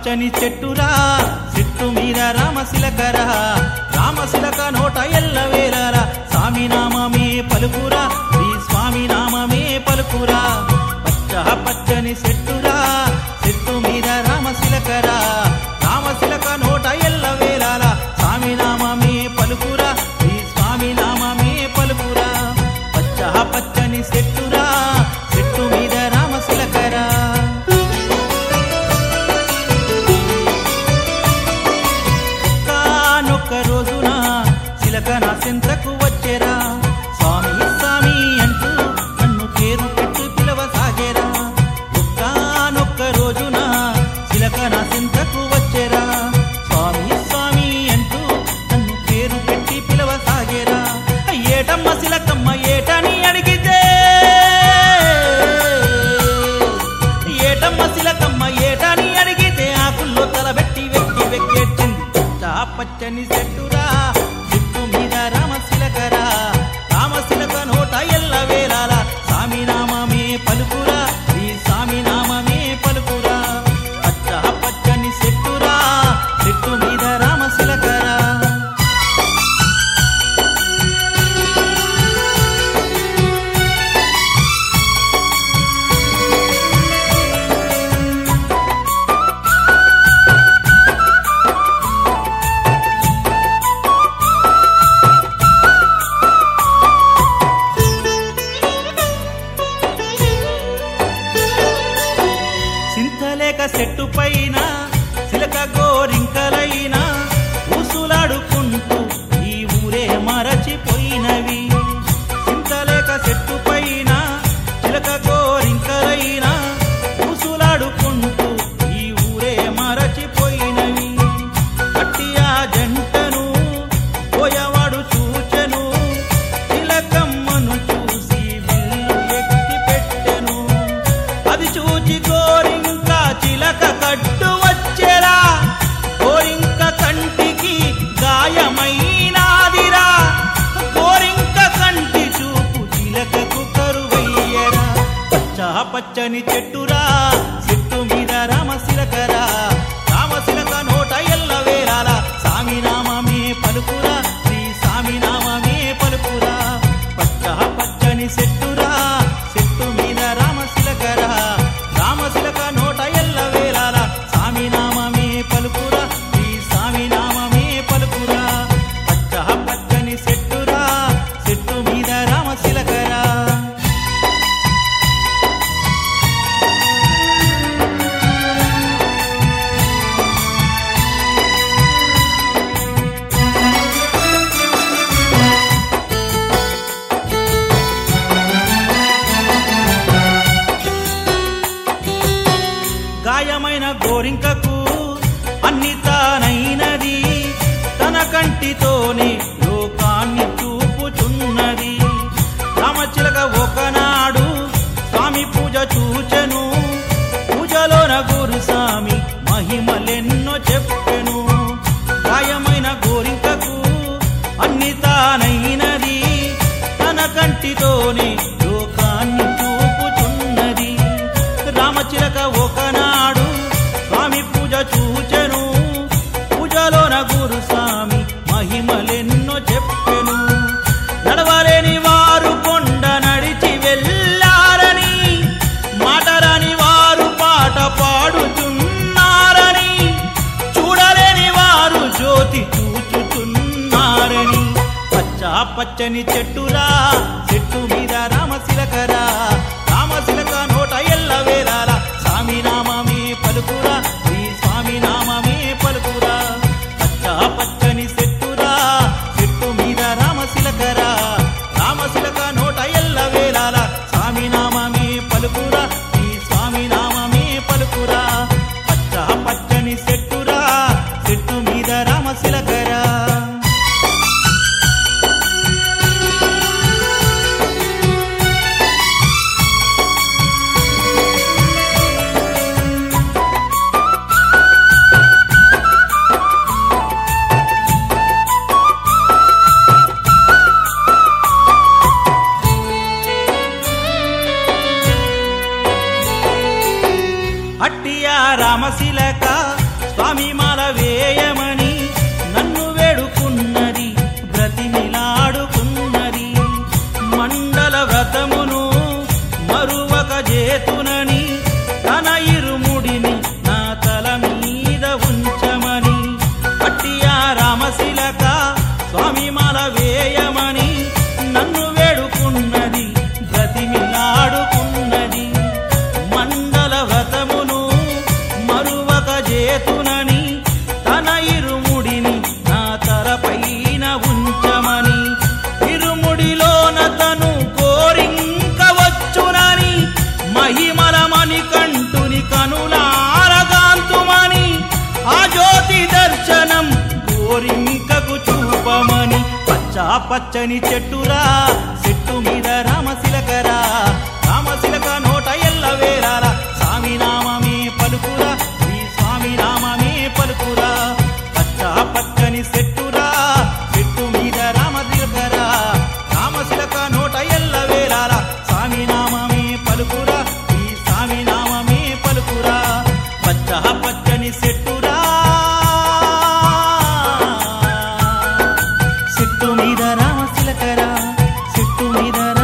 పచ్చని చెట్టురా చెట్టు మీద రామశిలకరా రామశిలక నోట ఎల్ల వేలరా స్వామి నామమే పలుకురా శ్రీ స్వామి నామమే పలుకురా పచ్చ పచ్చని చెట్టురా చెట్టు మీద రామశిలకరా రామశిలక నోట ఎల్ల వేలరా స్వామి నామమే పలుకురా శ్రీ స్వామి నామమే పలుకురా పచ్చ పచ్చని చెట్టురా చెట్టు మీద రామశిలకరా కానొక్క రోజున చిలక నా చింతకు వచ్చేరా స్వామి స్వామి అంటూ నన్ను పేరు పెట్టి పిలవసాగేరా ఒక్కనొక్క రోజున చిలక నా చింతకు వచ్చేరా స్వామి స్వామి అంటూ నన్ను పేరు పెట్టి పిలవసాగేరా ఏటమ్మ చిలకమ్మ ఏటని అడిగితే ఏటమ్మ శిలకమ్మ ఏటని అడిగితే ఆకుల్లో తలబెట్టి వెక్కి వెక్కేర్చింది పచ్చ పచ్చని చెట్టురా చెట్టు మీద రామశిలకరా రామశిలక నోట ఎల్ల వేలాల స్వామి నామమే పలుకురా శ్రీ స్వామి నామమే పలుకురా పచ్చ పచ్చని చెట్టురా చెట్టు మీద రామశిలకరా చింతలేక చెట్టు పైన చిలక గోరింకలైన ఊసులాడుకుంటూ ఈ ఊరే మరచిపోయినవి చింతలేక చెట్టు పైన చిలక గోరింకలైన ఊసులాడుకుంటూ ఈ ఊరే మరచిపోయినవి కట్టియా జంటను పోయవాడు చూచెను చిలకమ్మను చూసి విల్లు ఎక్కి పెట్టెను అది చూచి గోరింక చిలక కట్టు వచ్చేరా గోరింక కంటికి గాయమైనాదిరా గోరింక కంటి చూపు చిలకకు కరువయ్యరా పచ్చ పచ్చని చెట్టురా చెట్టు మీద రామశిలకరా రామశిలక నోట ఎల్ల వేలాల సామి నామమే పలుకురా శ్రీ సామి నామమే పలుకురా పచ్చ పచ్చని చెట్టురా చెట్టు మీద రామశిలకరా రామశిలక నోట ఎల్ల వేలాల సామి నామమే పలుకురా శ్రీ సామి నామమే పలుకురా పచ్చ పచ్చని చెట్టురా చెట్టు మీద రామశిలకరా గాయమైన గోరింకకు అన్ని తానైనది తన కంటితోనే లోకాన్ని చూపుచున్నది రామచిలక ఒకనాడు స్వామి పూజ చూచెను పూజలోన గురు స్వామి మహిమలెన్నో చెప్పెను గాయమైన గోరింకకు అన్ని తానైనది తన కంటితోనే లోకాన్ని చూపుచున్నది రామచిలక ఒకనాడు స్వామి పూజ చూచెను పూజలోన గురు స్వామి మహిమలెన్నో చెప్పెను నడవలేని వారు కొండ నడిచి వెళ్ళారని మాటరాని వారు పాట పాడుచున్నారని చూడలేని వారు జ్యోతి చూచుచున్నారని పచ్చ పచ్చని చెట్టురా చెట్టు మీద రామశిలకరా రామశిలక నోట ఎల్ల వేలాల స్వామి నామమే పలుకురా శ్రీ స్వామి నామమే పలుకురా పచ్చ పచ్చని చెట్టురా చెట్టు మీద రామశిలకరా రామశిలక నోట ఎల్ల వేలాల స్వామి నామమే పలుకురా శ్రీ స్వామి నామమే పలుకురా పచ్చ పచ్చని చెట్టురా చెట్టు మీద రామశిలకరా అట్టియా రామశిలక పచ్చని చెట్టురా చెట్టు మీద రామశిలకరా రామశిలక నోట ఎల్ల వేరాల స్వామి నామమే పలుకురా శ్రీ స్వామి నామమే పలుకురా పచ్చ పచ్చని చెట్టురా చెట్టు మీద రామశిలకరా రామశిలక నోట ఎల్ల వేరాల స్వామి నామమే పలుకురా శ్రీ స్వామి నామమే పలుకురా పచ్చ పచ్చని చెట్టురా చెట్టు మీద రామశిలకరా చెట్టు మీద